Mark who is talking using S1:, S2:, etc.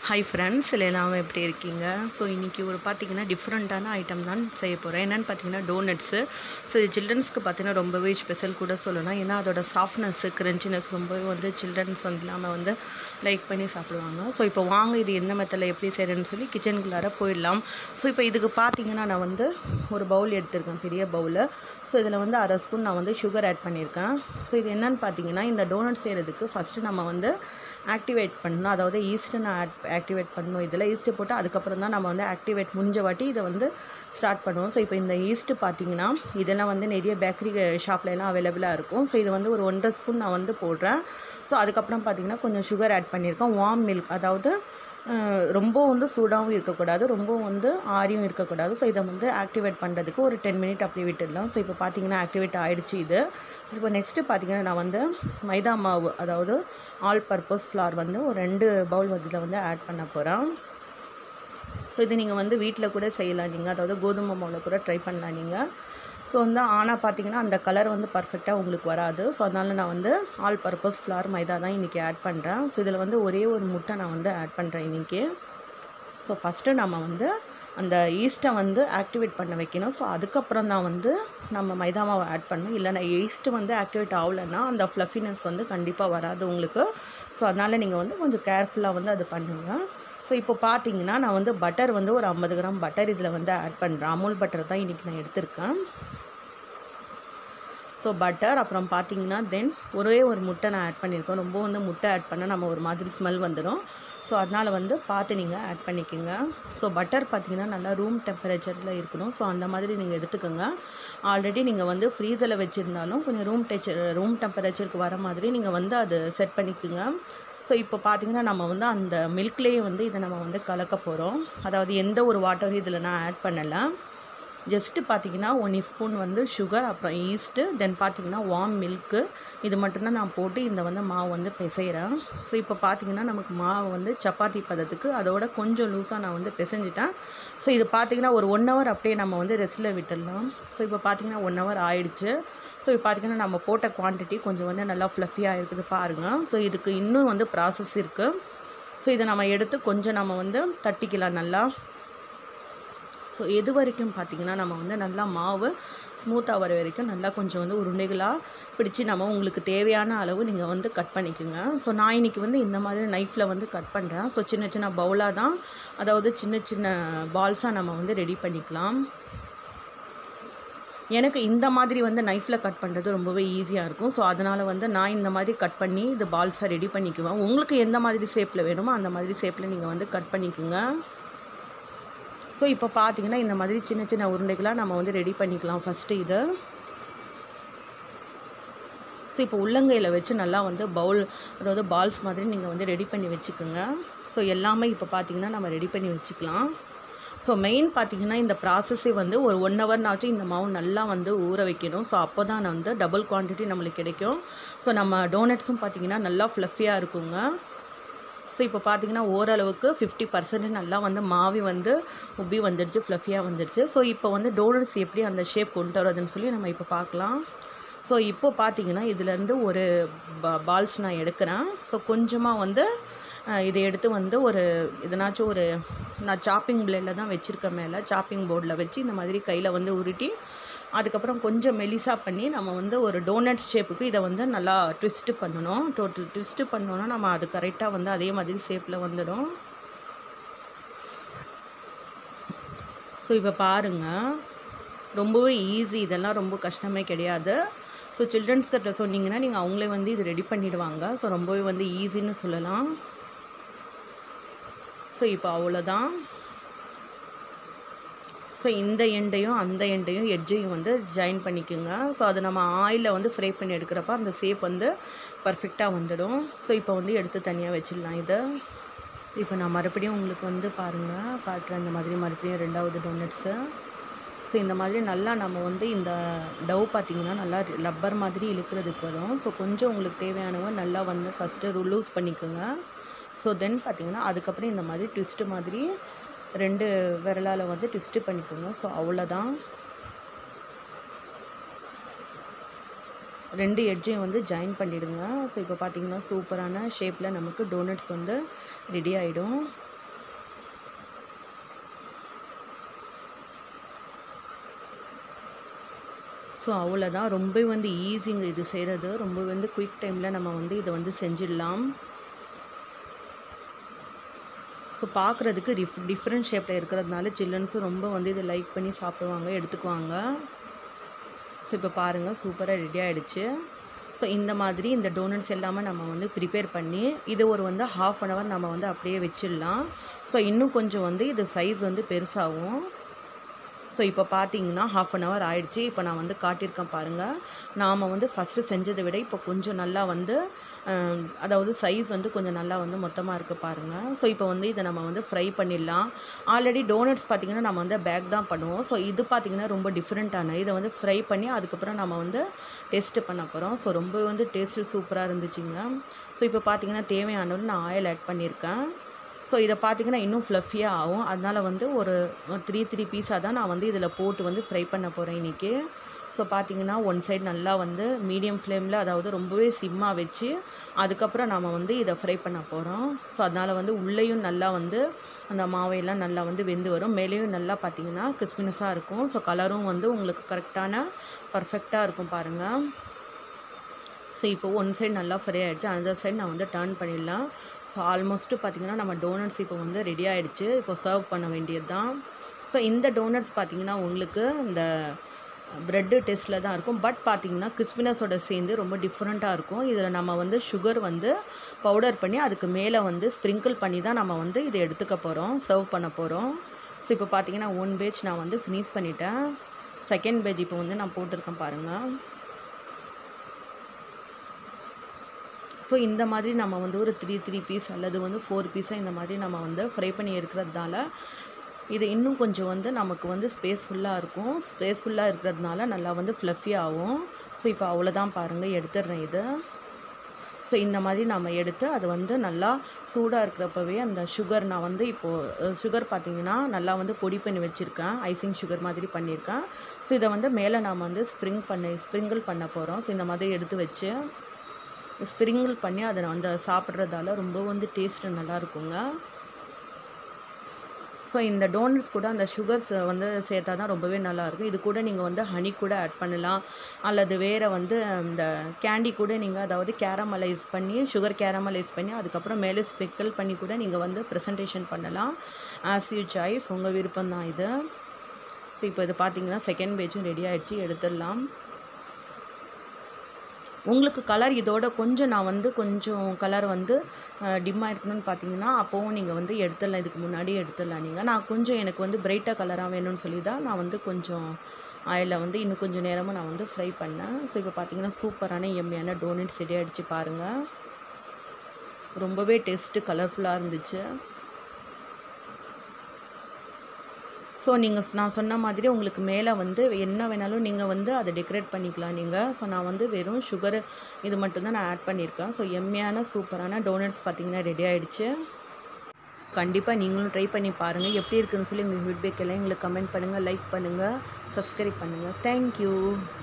S1: hi friends எல்லாம் எப்படி இருக்கீங்க ஸோ இன்றைக்கி ஒரு பார்த்தீங்கன்னா டிஃப்ரெண்ட்டான ஐட்டம் தான் செய்ய போகிறேன் என்னென்னு பார்த்தீங்கன்னா டோனட்ஸு ஸோ இது சில்ட்ரன்ஸ்க்கு பார்த்தீங்கன்னா ரொம்பவே ஸ்பெஷல் கூட சொல்லலாம் ஏன்னா அதோட சாஃப்ட்னஸ்ஸு கிரன்ச்சினஸ் ரொம்பவே வந்து சில்ட்ரன்ஸ் வந்து இல்லாமல் வந்து லைக் பண்ணி சாப்பிடுவாங்க ஸோ இப்போ வாங்க இது என்ன மெத்தடில் எப்படி செய்கிறேன்னு சொல்லி கிச்சனுக்குள்ளார போயிடலாம் ஸோ இப்போ இதுக்கு பார்த்தீங்கன்னா நான் வந்து ஒரு பவுல் எடுத்திருக்கேன் பெரிய பவுலு ஸோ இதில் வந்து அரை ஸ்பூன் நான் வந்து சுகர் ஆட் பண்ணியிருக்கேன் ஸோ இது என்னென்னு பார்த்தீங்கன்னா இந்த டோனட் செய்கிறதுக்கு ஃபஸ்ட்டு நம்ம வந்து ஆக்டிவேட் பண்ணணும் அதாவது ஈஸ்ட்டு நான் ஆட் ஆக்டிவேட் பண்ணணும் இதில் ஈஸ்ட்டு போட்டு அதுக்கப்புறம் தான் நம்ம வந்து ஆக்டிவேட் முடிஞ்ச வாட்டி இதை வந்து ஸ்டார்ட் பண்ணுவோம் ஸோ இப்போ இந்த ஈஸ்ட்டு பார்த்தீங்கன்னா இதெல்லாம் வந்து நிறைய பேக்கரி ஷாப்லலாம் அவைலபிளாக இருக்கும் ஸோ இது வந்து ஒரு ஒன்றரை ஸ்பூன் நான் வந்து போடுறேன் ஸோ அதுக்கப்புறம் பார்த்தீங்கன்னா கொஞ்சம் சுகர் ஆட் பண்ணியிருக்கேன் வார்ம் மில்க் அதாவது அஹ், ரொம்ப வந்து சூடாகவும் இருக்கக்கூடாது ரொம்ப வந்து ஆரியும் இருக்கக்கூடாது ஸோ இதை வந்து ஆக்டிவேட் பண்ணுறதுக்கு ஒரு டென் மினிட் அப்படி விட்டுடலாம் ஸோ இப்போ பார்த்தீங்கன்னா ஆக்டிவேட் ஆகிடுச்சு இது இப்போ நெக்ஸ்ட்டு பார்த்தீங்கன்னா நான் வந்து மைதா மாவு அதாவது ஆல் பர்பஸ் ஃப்ளார் வந்து ஒரு ரெண்டு பவுல் வந்து இதில் வந்து ஆட் பண்ண போகிறேன் ஸோ இது நீங்கள் வந்து வீட்டில் கூட செய்யலாம் நீங்கள் அதாவது கோதுமை மாவில் கூட ட்ரை பண்ணலாம் நீங்கள் ஸோ வந்து ஆனால் பார்த்தீங்கன்னா அந்த கலர் வந்து பர்ஃபெக்டாக உங்களுக்கு வராது ஸோ அதனால் நான் வந்து ஆல் பர்பஸ் ஃப்ளார் மைதா தான் இன்றைக்கி ஆட் பண்ணுறேன் ஸோ இதில் வந்து ஒரே ஒரு முட்டை நான் வந்து ஆட் பண்ணுறேன் இன்றைக்கி ஸோ ஃபஸ்ட்டு நம்ம வந்து அந்த ஈஸ்ட்டை வந்து ஆக்டிவேட் பண்ண வைக்கணும் ஸோ அதுக்கப்புறம் தான் வந்து நம்ம மைதா மாவை ஆட் பண்ணணும் இல்லைனா ஈஸ்ட்டு வந்து ஆக்டிவேட் ஆகலைன்னா அந்த ஃப்ளஃபினஸ் வந்து கண்டிப்பாக வராது உங்களுக்கு ஸோ அதனால் நீங்கள் வந்து கொஞ்சம் கேர்ஃபுல்லாக வந்து அது பண்ணுங்கள் ஸோ இப்போ பார்த்தீங்கன்னா நான் வந்து பட்டர் வந்து ஒரு ஐம்பது கிராம் பட்டர் இதில் வந்து ஆட் பண்ணுறேன் அமுல் பட்டர் தான் இன்றைக்கி நான் எடுத்திருக்கேன் ஸோ பட்டர் அப்புறம் பார்த்தீங்கன்னா தென் ஒரே ஒரு முட்டை நான் ஆட் பண்ணியிருக்கேன் ரொம்ப வந்து முட்டை ஆட் பண்ணால் நம்ம ஒரு மாதிரி ஸ்மெல் வந்துடும் ஸோ அதனால் வந்து பார்த்து நீங்கள் ஆட் பண்ணிக்கோங்க ஸோ பட்டர் பார்த்தீங்கன்னா நல்லா ரூம் டெம்பரேச்சரில் இருக்கணும் ஸோ அந்த மாதிரி நீங்கள் எடுத்துக்கோங்க ஆல்ரெடி நீங்கள் வந்து ஃப்ரீசரில் வச்சுருந்தாலும் கொஞ்சம் ரூம் டெச்சர் ரூம் டெம்பரேச்சருக்கு வர மாதிரி நீங்கள் வந்து அது செட் பண்ணிக்கோங்க ஸோ இப்போ பார்த்தீங்கன்னா நம்ம வந்து அந்த மில்க்லேயே வந்து இதை நம்ம வந்து கலக்க போகிறோம் அதாவது எந்த ஒரு வாட்டரும் இதில் நான் ஆட் பண்ணலை ஜஸ்ட்டு பார்த்தீங்கன்னா ஒன் ஸ்பூன் வந்து சுகர் அப்புறம் ஈஸ்ட்டு தென் பார்த்தீங்கன்னா வார்ம் மில்க்கு இது மட்டும்தான் நான் போட்டு இந்த வந்து மாவு வந்து பிசைகிறேன் ஸோ இப்போ பார்த்தீங்கன்னா நமக்கு மாவு வந்து சப்பாத்தி பதத்துக்கு அதோட கொஞ்சம் லூஸாக நான் வந்து பிசைஞ்சிட்டேன் ஸோ இது பார்த்தீங்கன்னா ஒரு ஒன் ஹவர் அப்படியே நம்ம வந்து ரெஸ்ட்டில் விட்டுடலாம் ஸோ இப்போ பார்த்தீங்கன்னா ஒன் ஹவர் ஆயிடுச்சு ஸோ இப்போ பார்த்தீங்கன்னா நம்ம போட்ட குவான்டிட்டி கொஞ்சம் வந்து நல்லா ஃப்ளஃபியாக இருக்குது பாருங்கள் ஸோ இதுக்கு இன்னும் வந்து ப்ராசஸ் இருக்குது ஸோ இதை நம்ம எடுத்து கொஞ்சம் நம்ம வந்து தட்டிக்கலாம் நல்லா ஸோ எது வரைக்கும் பார்த்தீங்கன்னா நம்ம வந்து நல்லா மாவு ஸ்மூத்தாக வர வரைக்கும் நல்லா கொஞ்சம் வந்து உருண்டைகளாக பிடிச்சி நம்ம உங்களுக்கு தேவையான அளவு நீங்கள் வந்து கட் பண்ணிக்கோங்க ஸோ நான் இன்றைக்கி வந்து இந்த மாதிரி நைஃப்பில் வந்து கட் பண்ணுறேன் ஸோ சின்ன சின்ன பவுலாக தான் அதாவது சின்ன சின்ன பால்ஸாக நம்ம வந்து ரெடி பண்ணிக்கலாம் எனக்கு இந்த மாதிரி வந்து நைஃப்பில் கட் பண்ணுறது ரொம்பவே ஈஸியாக இருக்கும் ஸோ அதனால் வந்து நான் இந்த மாதிரி கட் பண்ணி இது பால்ஸாக ரெடி பண்ணிக்குவேன் உங்களுக்கு எந்த மாதிரி ஷேப்பில் வேணுமோ அந்த மாதிரி ஷேப்பில் நீங்கள் வந்து கட் பண்ணிக்கோங்க ஸோ இப்போ பார்த்தீங்கன்னா இந்த மாதிரி சின்ன சின்ன உருண்டைகளாக நம்ம வந்து ரெடி பண்ணிக்கலாம் ஃபஸ்ட்டு இதை ஸோ இப்போ உள்ளங்கையில் வச்சு நல்லா வந்து பவுல் அதாவது பால்ஸ் மாதிரி நீங்கள் வந்து ரெடி பண்ணி வச்சுக்கோங்க ஸோ எல்லாமே இப்போ பார்த்தீங்கன்னா நம்ம ரெடி பண்ணி வச்சுக்கலாம் ஸோ மெயின் பார்த்தீங்கன்னா இந்த ப்ராசஸே வந்து ஒரு ஒன் ஹவர்னாச்சும் இந்த மாவு நல்லா வந்து ஊற வைக்கணும் ஸோ அப்போ தான் வந்து டபுள் குவான்டிட்டி நம்மளுக்கு கிடைக்கும் ஸோ நம்ம டோனட்ஸும் பார்த்தீங்கன்னா நல்லா ஃப்ளஃபியாக இருக்குங்க ஸோ இப்போ பார்த்தீங்கன்னா ஓரளவுக்கு ஃபிஃப்டி பர்சன்ட் நல்லா வந்து மாவி வந்து உப்பி வந்துடுச்சு ஃப்ளஃபியாக வந்துடுச்சு ஸோ இப்போ வந்து டோனட்ஸ் எப்படி அந்த ஷேப் கொண்டு வரதுன்னு சொல்லி நம்ம இப்போ பார்க்கலாம் ஸோ இப்போ பார்த்தீங்கன்னா இதுலேருந்து ஒரு பால்ஸ் நான் எடுக்கிறேன் ஸோ கொஞ்சமாக வந்து அஹ், இதை எடுத்து வந்து ஒரு எதனாச்சும் ஒரு நான் சாப்பிங் பிளேடில் தான் வச்சுருக்கேன் மேலே சாப்பிங் போர்டில் வச்சு இந்த மாதிரி கையில் வந்து உருட்டி அதுக்கப்புறம் கொஞ்சம் மெலிசா பண்ணி நம்ம வந்து ஒரு டோனட் ஷேப்புக்கு இதை வந்து நல்லா ட்விஸ்ட்டு பண்ணணும் டோட்டல் ட்விஸ்ட்டு பண்ணோன்னா நம்ம அது கரெக்டாக வந்து அதே மாதிரி ஷேப்பில் வந்துடும் ஸோ இப்போ பாருங்கள் ரொம்பவே ஈஸி இதெல்லாம் ரொம்ப கஷ்டமே கிடையாது ஸோ சில்ட்ரன்ஸ் கிட்ட சொன்னீங்கன்னா நீங்கள் அவங்களே வந்து இது ரெடி பண்ணிடுவாங்க ஸோ ரொம்பவே வந்து ஈஸின்னு சொல்லலாம் ஸோ இப்போ அவ்வளோதான் ஸோ இந்த எண்டையும் அந்த எண்டையும் எட்ஜையும் வந்து ஜாயின் பண்ணிக்கோங்க ஸோ அது நம்ம ஆயிலில் வந்து ஃப்ரை பண்ணி எடுக்கிறப்ப அந்த ஷேப் வந்து பர்ஃபெக்டாக வந்துடும் ஸோ இப்போ வந்து எடுத்து தனியாக வச்சிடலாம் இதை இப்போ நான் மறுபடியும் உங்களுக்கு வந்து பாருங்கள் காட்டுறேன் இந்த மாதிரி மறுபடியும் ரெண்டாவது டோனட்ஸு ஸோ இந்த மாதிரி நல்லா நம்ம வந்து இந்த டவ் பார்த்திங்கன்னா நல்லா லப்பர் மாதிரி இழுக்கிறதுக்கு வரும் ஸோ கொஞ்சம் உங்களுக்கு தேவையானவங்க நல்லா வந்து ஃபஸ்ட்டு லூஸ் பண்ணிக்கோங்க ஸோ தென் பார்த்திங்கன்னா அதுக்கப்புறம் இந்த மாதிரி ட்விஸ்ட்டு மாதிரி ரெண்டு விரலால் வந்து ட்விஸ்ட்டு பண்ணிக்கோங்க ஸோ அவ்வளோதான் ரெண்டு எட்ஜையும் வந்து ஜாயின் பண்ணிவிடுங்க ஸோ இப்போ பார்த்தீங்கன்னா சூப்பரான ஷேப்பில் நமக்கு டோனட்ஸ் வந்து ரெடி ஆகிடும் ஸோ அவ்வளோதான் ரொம்ப வந்து ஈஸிங்க இது செய்கிறது ரொம்ப வந்து குயிக் டைமில் நம்ம வந்து இதை வந்து செஞ்சிடலாம் ஸோ பார்க்குறதுக்கு டிஃப் டிஃப்ரெண்ட் ஷேப்பில் இருக்கிறதுனால சில்ட்ரன்ஸும் ரொம்ப வந்து இதை லைக் பண்ணி சாப்பிடுவாங்க எடுத்துக்குவாங்க ஸோ இப்போ பாருங்கள் சூப்பராக ரெடி ஆகிடுச்சு ஸோ இந்த மாதிரி இந்த டோனட்ஸ் எல்லாமே நம்ம வந்து ப்ரிப்பேர் பண்ணி இது ஒரு வந்து ஹாஃப் அன் ஹவர் நம்ம வந்து அப்படியே வச்சிடலாம் ஸோ இன்னும் கொஞ்சம் வந்து இது சைஸ் வந்து பெருசாகும் ஸோ இப்போ பார்த்தீங்கன்னா ஹாஃப் அன் ஹவர் ஆயிடுச்சு இப்போ நான் வந்து காட்டியிருக்கேன் பாருங்கள் நாம் வந்து ஃபஸ்ட்டு செஞ்சதை விட இப்போ கொஞ்சம் நல்லா வந்து அஹ், அதாவது சைஸ் வந்து கொஞ்சம் நல்லா வந்து மொத்தமாக இருக்குது பாருங்கள் ஸோ இப்போ வந்து இதை நம்ம வந்து ஃப்ரை பண்ணிடலாம் ஆல்ரெடி டோனட்ஸ் பார்த்திங்கன்னா நம்ம வந்து பேக் தான் பண்ணுவோம் ஸோ இது பார்த்திங்கன்னா ரொம்ப டிஃப்ரெண்ட்டான இதை வந்து ஃப்ரை பண்ணி அதுக்கப்புறம் நம்ம வந்து டேஸ்ட்டு பண்ண போகிறோம் ஸோ ரொம்ப வந்து டேஸ்ட்டு சூப்பராக இருந்துச்சுங்க ஸோ இப்போ பார்த்திங்கன்னா தேவையானது நான் ஆயில் ஆட் பண்ணியிருக்கேன் ஸோ இதை பார்த்தீங்கன்னா இன்னும் ஃப்ளஃபியாக ஆகும் அதனால் வந்து ஒரு த்ரீ த்ரீ பீஸாக தான் நான் வந்து இதில் போட்டு வந்து ஃப்ரை பண்ண போகிறேன் இன்றைக்கி ஸோ பார்த்தீங்கன்னா ஒன் சைடு நல்லா வந்து மீடியம் ஃப்ளேமில் அதாவது ரொம்பவே சிம்மாக வச்சு அதுக்கப்புறம் நம்ம வந்து இதை ஃப்ரை பண்ண போகிறோம் ஸோ அதனால் வந்து உள்ளேயும் நல்லா வந்து அந்த மாவையெல்லாம் நல்லா வந்து வெந்து வரும் மேலேயும் நல்லா பார்த்தீங்கன்னா கிறிஸ்பினஸாக இருக்கும் ஸோ கலரும் வந்து உங்களுக்கு கரெக்டான பர்ஃபெக்டாக இருக்கும் பாருங்கள் ஸோ இப்போ ஒன் சைடு நல்லா ஃப்ரை ஆகிடுச்சு அந்த சைடு நான் வந்து டர்ன் பண்ணிடலாம் ஸோ ஆல்மோஸ்ட்டு பார்த்திங்கன்னா நம்ம டோனட்ஸ் இப்போ வந்து ரெடி ஆகிடுச்சு இப்போ சர்வ் பண்ண வேண்டியது தான் ஸோ இந்த டோனட்ஸ் பார்த்திங்கன்னா உங்களுக்கு இந்த ப்ரெட்டு டேஸ்ட்டில் தான் இருக்கும் பட் பார்த்திங்கன்னா கிறிஸ்பினஸோட சேர்ந்து ரொம்ப டிஃப்ரெண்ட்டாக இருக்கும் இதில் நம்ம வந்து சுகர் வந்து பவுடர் பண்ணி அதுக்கு மேலே வந்து ஸ்ப்ரிங்கிள் பண்ணி தான் நம்ம வந்து இதை எடுத்துக்க போகிறோம் சர்வ் பண்ண போகிறோம் ஸோ இப்போ பார்த்தீங்கன்னா ஒன் பேஜ் நான் வந்து ஃபினிஷ் பண்ணிட்டேன் செகண்ட் பேஜ் இப்போ வந்து நான் போட்டிருக்கேன் பாருங்கள் ஸோ இந்த மாதிரி நம்ம வந்து ஒரு த்ரீ த்ரீ பீஸ் அல்லது வந்து ஃபோர் பீஸாக இந்த மாதிரி நம்ம வந்து ஃப்ரை பண்ணி இருக்கிறதுனால இது இன்னும் கொஞ்சம் வந்து நமக்கு வந்து ஸ்பேஸ்ஃபுல்லாக இருக்கும் ஸ்பேஸ்ஃபுல்லாக இருக்கிறதுனால நல்லா வந்து ஃப்ளஃபி ஆகும் ஸோ இப்போ அவ்வளோதான் பாருங்கள் எடுத்துடுறேன் இது ஸோ இந்த மாதிரி நம்ம எடுத்து அது வந்து நல்லா சூடாக இருக்கிறப்பவே அந்த சுகர் நான் வந்து இப்போது சுகர் பார்த்தீங்கன்னா நல்லா வந்து பொடி பண்ணி வச்சுருக்கேன் ஐசிங் சுகர் மாதிரி பண்ணியிருக்கேன் ஸோ இதை வந்து மேலே நாம் வந்து ஸ்ப்ரிங் பண்ணி ஸ்ப்ரிங்கிள் பண்ண போகிறோம் ஸோ இந்த மாதிரி எடுத்து வச்சு ஸ்ப்ரிங்கிள் பண்ணி அதை அந்த சாப்பிட்றதால ரொம்ப வந்து டேஸ்ட்டு நல்லா இருக்குங்க ஸோ இந்த டோனட்ஸ் கூட அந்த சுகர்ஸ் வந்து சேர்த்தா தான் ரொம்பவே நல்லாயிருக்கும் இது கூட நீங்கள் வந்து ஹனி கூட ஆட் பண்ணலாம் அல்லது வேறு வந்து இந்த கேண்டி கூட நீங்கள் அதாவது கேரமலைஸ் பண்ணி சுகர் கேரமலைஸ் பண்ணி அதுக்கப்புறம் மேலே ஸ்பெக்கல் பண்ணி கூட நீங்கள் வந்து ப்ரெசன்டேஷன் பண்ணலாம் ஆஸ் யூ சாய்ஸ் உங்கள் விருப்பம் தான் இது ஸோ இப்போ இது பார்த்தீங்கன்னா செகண்ட் பேஜும் ரெடி ஆயிடுச்சு எடுத்துடலாம் உங்களுக்கு கலர் இதோட கொஞ்சம் நான் வந்து கொஞ்சம் கலர் வந்து டிம்மாக இருக்கணும்னு பார்த்தீங்கன்னா அப்போவும் நீங்கள் வந்து எடுத்துடலாம் இதுக்கு முன்னாடி எடுத்துடலாம் நீங்கள் நான் கொஞ்சம் எனக்கு வந்து பிரைட்டாக கலராக வேணும்னு சொல்லி தான் நான் வந்து கொஞ்சம் ஆயிலில் வந்து இன்னும் கொஞ்சம் நேரமாக நான் வந்து ஃப்ரை பண்ணேன் ஸோ இப்போ பார்த்தீங்கன்னா சூப்பரான எம்மியான டோனட்ஸ் ரெடி ஆகிடுச்சு பாருங்கள் ரொம்பவே டேஸ்ட்டு கலர்ஃபுல்லாக இருந்துச்சு ஸோ நீங்கள் நான் சொன்ன மாதிரி உங்களுக்கு மேலே வந்து என்ன வேணாலும் நீங்கள் வந்து அதை டெக்கரேட் பண்ணிக்கலாம் நீங்கள் ஸோ நான் வந்து வெறும் சுகர் இது மட்டும்தான் நான் ஆட் பண்ணியிருக்கேன் ஸோ எம்மையான சூப்பரான டோனட்ஸ் பார்த்தீங்கன்னா ரெடி ஆகிடுச்சு கண்டிப்பாக நீங்களும் ட்ரை பண்ணி பாருங்கள் எப்படி இருக்குன்னு சொல்லி உங்கள் ஃபீட்பேக் எல்லாம் எங்களுக்கு கமெண்ட் பண்ணுங்கள் லைக் பண்ணுங்கள் சப்ஸ்கிரைப் பண்ணுங்கள் தேங்க்யூ